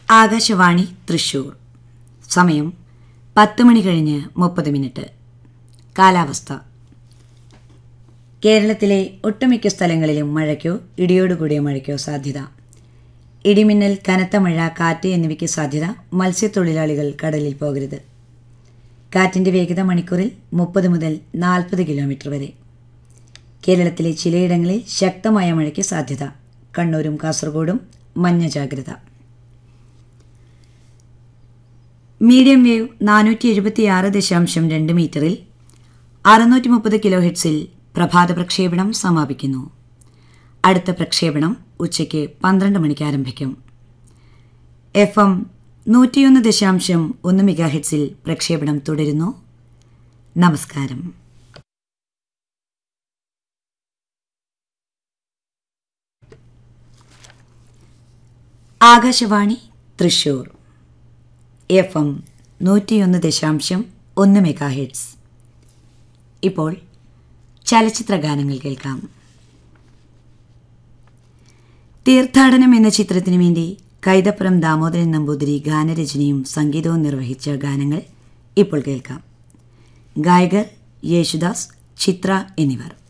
ആകാശവാണി തൃശൂർ സമയം പത്ത് മണി കഴിഞ്ഞ് മുപ്പത് മിനിറ്റ് കാലാവസ്ഥ കേരളത്തിലെ ഒട്ടുമിക്ക സ്ഥലങ്ങളിലും മഴയ്ക്കോ ഇടിയോടുകൂടിയ മഴയ്ക്കോ സാധ്യത ഇടിമിന്നൽ കനത്ത മഴ കാറ്റ് എന്നിവയ്ക്ക് സാധ്യത മത്സ്യത്തൊഴിലാളികൾ കടലിൽ പോകരുത് കാറ്റിൻ്റെ വേഗത മണിക്കൂറിൽ മുപ്പത് മുതൽ നാൽപ്പത് കിലോമീറ്റർ വരെ കേരളത്തിലെ ചിലയിടങ്ങളിൽ ശക്തമായ മഴയ്ക്ക് സാധ്യത കണ്ണൂരും കാസർഗോഡും മഞ്ഞ ജാഗ്രത മീഡിയം വേവ് നാനൂറ്റി എഴുപത്തി ആറ് ദശാംശം രണ്ട് മീറ്ററിൽ അറുന്നൂറ്റി മുപ്പത് കിലോ ഹെഡ്സിൽ പ്രഭാത പ്രക്ഷേപണം സമാപിക്കുന്നു അടുത്ത പ്രക്ഷേപണം ഉച്ചയ്ക്ക് പന്ത്രണ്ട് മണിക്ക് ആരംഭിക്കും എഫ് എം നൂറ്റിയൊന്ന് ദശാംശം ഒന്ന് മെഗാ ഹെഡ്സിൽ പ്രക്ഷേപണം തുടരുന്നു നമസ്കാരം ആകാശവാണി തൃശൂർ എഫ് എം നൂറ്റിയൊന്ന് ദശാംശം ഒന്ന് മെഗാ ഹെഡ്സ് ഇപ്പോൾ ചലച്ചിത്ര ഗാനങ്ങൾ കേൾക്കാം തീർത്ഥാടനം എന്ന ചിത്രത്തിനു വേണ്ടി കൈതപ്പുറം ദാമോദരൻ നമ്പൂതിരി ഗാനരചനയും സംഗീതവും നിർവഹിച്ച ഗാനങ്ങൾ ഇപ്പോൾ കേൾക്കാം ഗായകർ യേശുദാസ് ചിത്ര എന്നിവർ